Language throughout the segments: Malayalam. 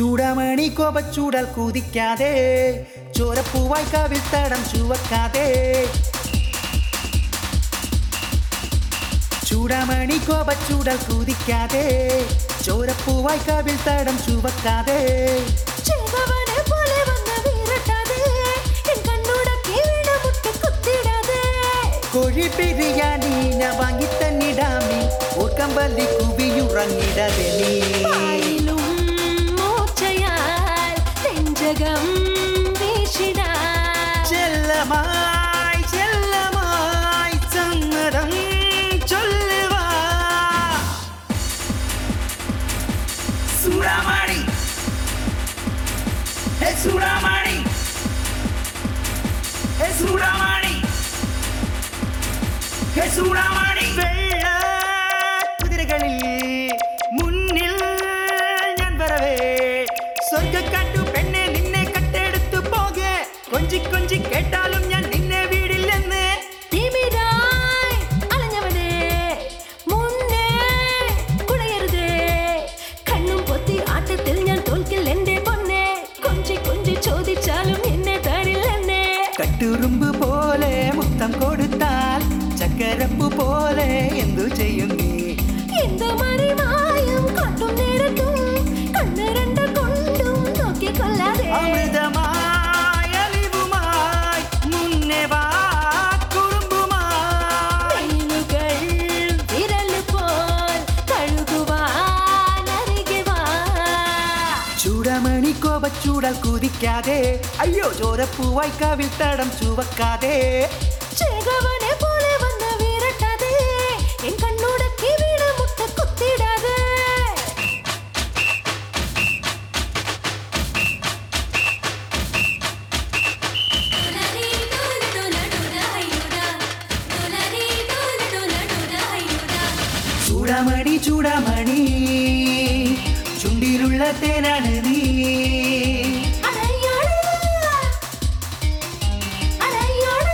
ചൂടാമണി കോപച്ചൂടാൽ കുതിക്കാതെ ചോരപ്പൂവായി കവിൽ തടം ചുവക്കാതെ ചൂടാമണി കോപച്ചൂടാൽ കുതിക്കാതെ ചോരപ്പൂവായി കവിൽ തടം ചുവക്കാതെ ചെയ്തവനെ പോലെ വന്ന് വീരട്ടാതെ എൻ കണ്ണുടക്കി വീണമുട്ട് കുത്തിടാതെ കോഴി ബിരിയാണി ഞാൻ വാങ്ങി തന്നിടാമി ഓർക്കമ്പല്ലി കുവിയുറങ്ങിടതെ നീ പാലിലും മൂർച്ചയാൽ നെഞ്ചകം വീശിടാൻ ചെല്ലമായി ചെല്ലമായി സമ്മതം ചൊല്ലുവാ സൂടാമണി ഹേ സൂടാമണി ഹേ സൂടാമണി ഹേ സൂടാമണി വെള്ള കുതിരകളിൽ മുന്നിൽ ഞാൻ വരവേ സ്വർഗക്കാട്ടു പെണ്ണെ നിന്നെ കട്ടെടുത്തു പോകെ കൊഞ്ചി കൊഞ്ചി കേട്ടാലും ഞാൻ നിന്നെ വീടില്ലെന്ന് തിമിരായി അലഞ്ഞവനെ മുന്നേ കുടയരുതേ കണ്ണും പൊത്തി ആട്ടത്തിൽ ഞാൻ തോൽക്കിൽ എന്റെ പൊന്നെ കൊഞ്ചി കൊഞ്ചി ചോദിച്ചാലും എന്നെ തരില്ലെന്നേ കട്ടുറുമ്പ് പോലെ മുത്തം കൊടുത്താൽ ചക്കരപ്പു പോലെ എന്തു ചെയ്യും നീ എന്തോ മറിമായും കണ്ടും നേരത്തും കണ്ണ് രണ്ട് കൊണ്ടും നോക്കിക്കൊള്ളാതെ അമൃതമായി അലിവുമായി മുന്നേ വാ കുറുമ്പുമായി വെയിലുകൾ വിരല് പോൽ കഴുകുവാൻ അരികെ വാ ചൂടമണി കോപച്ചൂടാൽ കുതിക്കാതെ അയ്യോ ചോരപ്പൂവായി കവിൽ തടം ചുവക്കാതെ ചേകവനെ പോലെ വന്ന് വീരട്ടാതെ എൻ കണ്ണുടക്കി വീട് മുട്ട കുത്തിടാതെ ചൂടാമണി ചൂടാമണി ചുണ്ടിലുള്ള തേനാണ് നീ അരയോട് അരയോട്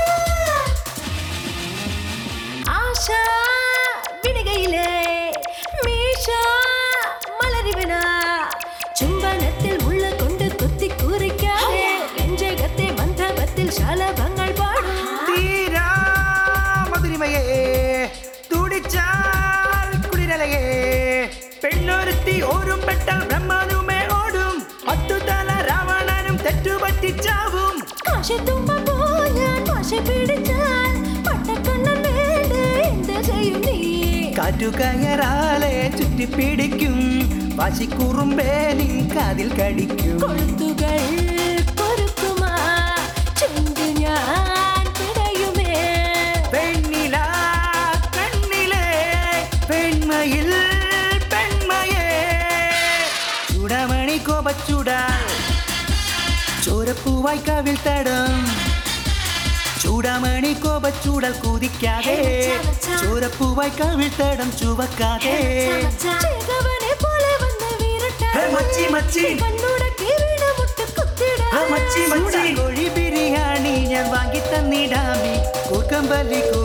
ആശ വിടുകയിലെ മീശ മലരിവന ചുംബനത്തിൽ മുള്ള കൊണ്ട് കുത്തി കുറിക്കാതെ രഞ്ജകത്തെ മന്ദപത്തിൽ ശലഭങ്ങൾ പാടും തീരാ മധുരിമയേ തുടിച്ചാൽ കുളിരലയേ പെണ്ണൊരുത്തി ഓരും പെട്ടാൽ ബ്രഹ്മാനുമേ ഓടും പത്തുതല രാവണനും തെറ്റുപറ്റിച്ചാവും കാശത്തുമ്പ പോയാൽ പശ പിടിച്ചാൽ പട്ടക്കണ്ണൻ വേണ്ട എന്ത് ചെയ്യും നീ കാറ്റുകയറാലെ ചുറ്റിപ്പിടിക്കും വാശിക്കുറുമ്പേ നിൻ കാതിൽ കടിക്കും കൊളുത്തുകൾ പൊറുക്കുമാ ചുണ്ടു ഞാൻ പിടയുമേ പെണ്ണില കണ്ണിലെ പെൺമയിൽ പെൺമയേ ചൂടമണി കോപച്ചൂടാൽ ചോരപ്പൂവായി കവിൽ തടം ചൂടാമണി കോപച്ചൂടൽ കുതിക്കാതെ ചോരപ്പൂവായി കവിൽ തടം ചുവക്കാതെ ചേകവനെ പോലെ വന്ന് ഹേ മച്ചി, മച്ചി. വീരട്ടാതെ കണ്ണുടക്കി വീട് മുട്ട് ആ മച്ചി മച്ചി കുത്തിടാതെ കോഴി ബിരിയാണി ഞാൻ വാങ്ങി തന്നിടാമി കൂർക്കമ്പല്ലി